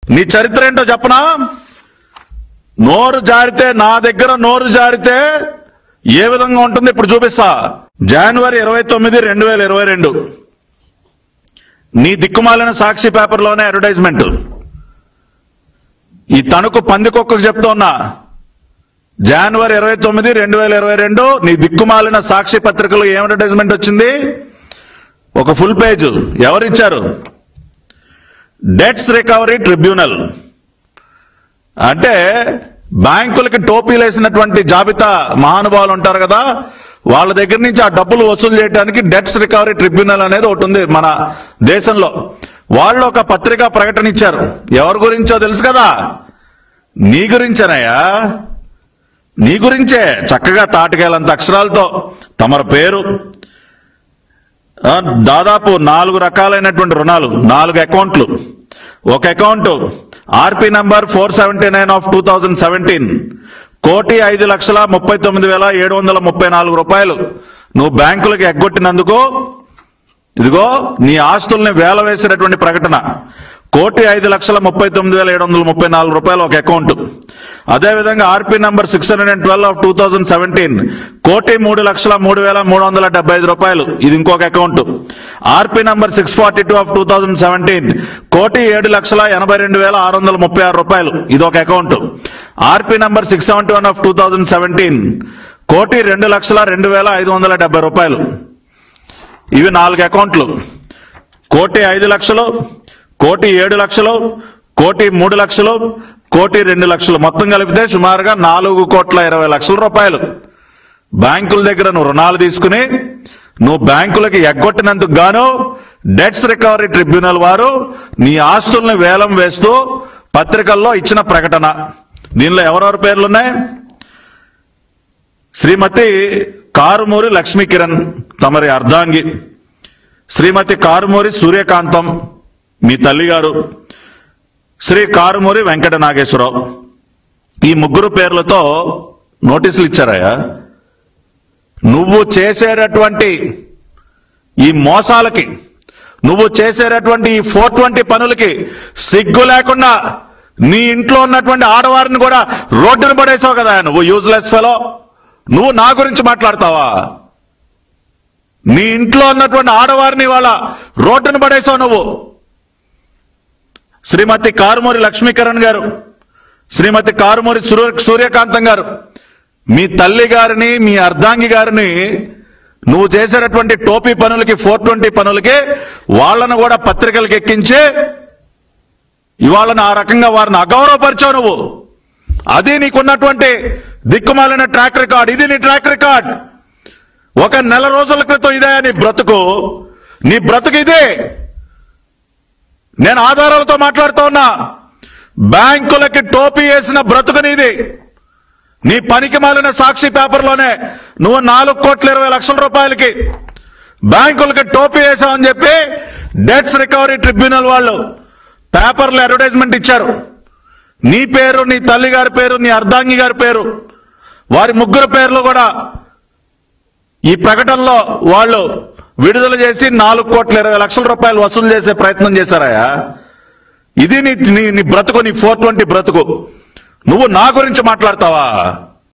నీ చరిత్ర ఏంటో చెప్పనా నోరు జారితే నా దగ్గర నోరు జారితే ఏ విధంగా ఉంటుంది ఇప్పుడు చూపిస్తా జనవరి ఇరవై తొమ్మిది రెండు వేల ఇరవై రెండు నీ దిక్కుమాలిన సాక్షి పేపర్లోనే అడ్వర్టైజ్మెంట్ ఈ తణుకు పందికొక్కకు చెప్తా ఉన్నా జనవరి ఇరవై తొమ్మిది రెండు వేల ఇరవై రెండు నీ దిక్కుమాలిన సాక్షి పత్రికలో ఏం అడ్వర్టైజ్మెంట్ వచ్చింది ఒక ఫుల్ పేజ్ ఎవరిచ్చారు డెట్స్ రికవరీ ట్రిబ్యునల్ అంటే బ్యాంకులకి టోపీలు వేసినటువంటి జాబితా మహానుభావులు ఉంటారు కదా వాళ్ళ దగ్గర నుంచి ఆ డబ్బులు వసూలు చేయడానికి డెట్స్ రికవరీ ట్రిబ్యునల్ అనేది ఒకటి ఉంది మన దేశంలో వాళ్ళు ఒక పత్రికా ప్రకటన ఇచ్చారు ఎవరి గురించో తెలుసు కదా నీ గురించేనయ్యా నీ గురించే చక్కగా తాటికేలంత అక్షరాలతో తమర పేరు ఆ, దాదాపు నాలుగు రకాలైనటువంటి రుణాలు నాలుగు అకౌంట్లు ఒక account R P number four seventy nine of two thousand seventeen కోటి ఐదు లక్షల ముప్పై తొమ్మిది వేల ఏడు వందల ముప్పై నాలుగు రూపాయలు నువ్వు బ్యాంకులకు ఎగ్గొట్టినందుకు ఇదిగో నీ ఆస్తుల్ని వేల వేసినటువంటి ప్రకటన కోటి ఐదు లక్షల ముప్పై తొమ్మిది వేల ఏడు వందల ముప్పై నాలుగు రూపాయలు ఒక అకౌంట్ అదేవిధంగా R P number six hundred and twelve of two thousand seventeen కోటి మూడు లక్షల మూడు వేల మూడు వందల డెబ్బై ఐదు రూపాయలు ఇది ఇంకొక account R P number six forty two of two thousand seventeen కోటి ఏడు లక్షల ఎనభై రెండు వేల ఆరు వందల ముప్పై ఆరు రూపాయలు ఇది ఒక account R P number six seventy one of two thousand seventeen కోటి రెండు లక్షల రెండు వేల ఐదు వందల డెబ్బై రూపాయలు ఇవి నాలుగు అకౌంట్లు కోటి ఐదు లక్షలు కోటి ఏడు లక్షలు కోటి మూడు లక్షలు కోటి రెండు లక్షలు మొత్తం కలిపితే సుమారుగా నాలుగు కోట్ల ఇరవై లక్షల రూపాయలు బ్యాంకుల దగ్గర నువ్వు రుణాలు తీసుకుని నువ్వు బ్యాంకులకి ఎగ్గొట్టినందుకు గాను డెట్స్ రికవరీ ట్రిబ్యునల్ వారు నీ ఆస్తుల్ని వేలం వేస్తూ పత్రికల్లో ఇచ్చిన ప్రకటన దీనిలో ఎవరెవరి పేర్లున్నాయి శ్రీమతి కారుమూరి లక్ష్మీ కిరణ్ తమరి అర్ధాంగి శ్రీమతి కారుమూరి సూర్యకాంతం మీ తల్లిగారు శ్రీ కారుమూరి వెంకట నాగేశ్వరరావు ఈ ముగ్గురు పేర్లతో నోటీసులు ఇచ్చారయ్యా నువ్వు చేసేటటువంటి ఈ మోసాలకి నువ్వు చేసేటటువంటి ఈ ఫోర్ ట్వంటీ పనులకి సిగ్గు లేకుండా నీ ఇంట్లో ఉన్నటువంటి ఆడవారిని కూడా రోడ్డును పడేసావు కదా నువ్వు యూజ్లెస్ ఫెలో నువ్వు నా గురించి మాట్లాడతావా నీ ఇంట్లో ఉన్నటువంటి ఆడవారిని వాళ్ళ రోడ్డును పడేసావు నువ్వు శ్రీమతి కారుమూరి లక్ష్మీకరణ్ గారు శ్రీమతి కారుమూరి సూర్య సూర్యకాంతం గారు మీ తల్లి గారిని మీ అర్ధాంగి గారిని నువ్వు చేసేటటువంటి టోపీ పనులకి ఫోర్ ట్వంటీ పనులకి వాళ్ళను కూడా పత్రికలకు ఎక్కించి ఇవాళ ఆ రకంగా వారిని అగౌరవపరిచావు నువ్వు అది నీకున్నటువంటి దిక్కుమాలిన ట్రాక్ రికార్డ్ ఇది నీ ట్రాక్ రికార్డ్ ఒక నెల రోజుల క్రితం ఇదే నీ బ్రతుకు నీ బ్రతుకు ఇదే నేను ఆధారాలతో మాట్లాడుతూ ఉన్నా బ్యాంకులకి టోపీ వేసిన బ్రతుకు నీది నీ పనికి మాలిన సాక్షి పేపర్లోనే నువ్వు నాలుగు కోట్ల ఇరవై లక్షల రూపాయలకి బ్యాంకులకి టోపీ వేసావని చెప్పి డెట్స్ రికవరీ ట్రిబ్యునల్ వాళ్ళు పేపర్లో అడ్వర్టైజ్మెంట్ ఇచ్చారు నీ పేరు నీ తల్లి గారి పేరు నీ అర్ధాంగి గారి పేరు వారి ముగ్గురు పేర్లు కూడా ఈ ప్రకటనలో వాళ్ళు విడుదల చేసి నాలుగు కోట్ల ఇరవై లక్షల రూపాయలు వసూలు చేసే ప్రయత్నం చేశారయ్యా ఇది నీ నీ నీ బ్రతుకు నీ ఫోర్ ట్వంటీ బ్రతుకు నువ్వు నా గురించి మాట్లాడతావా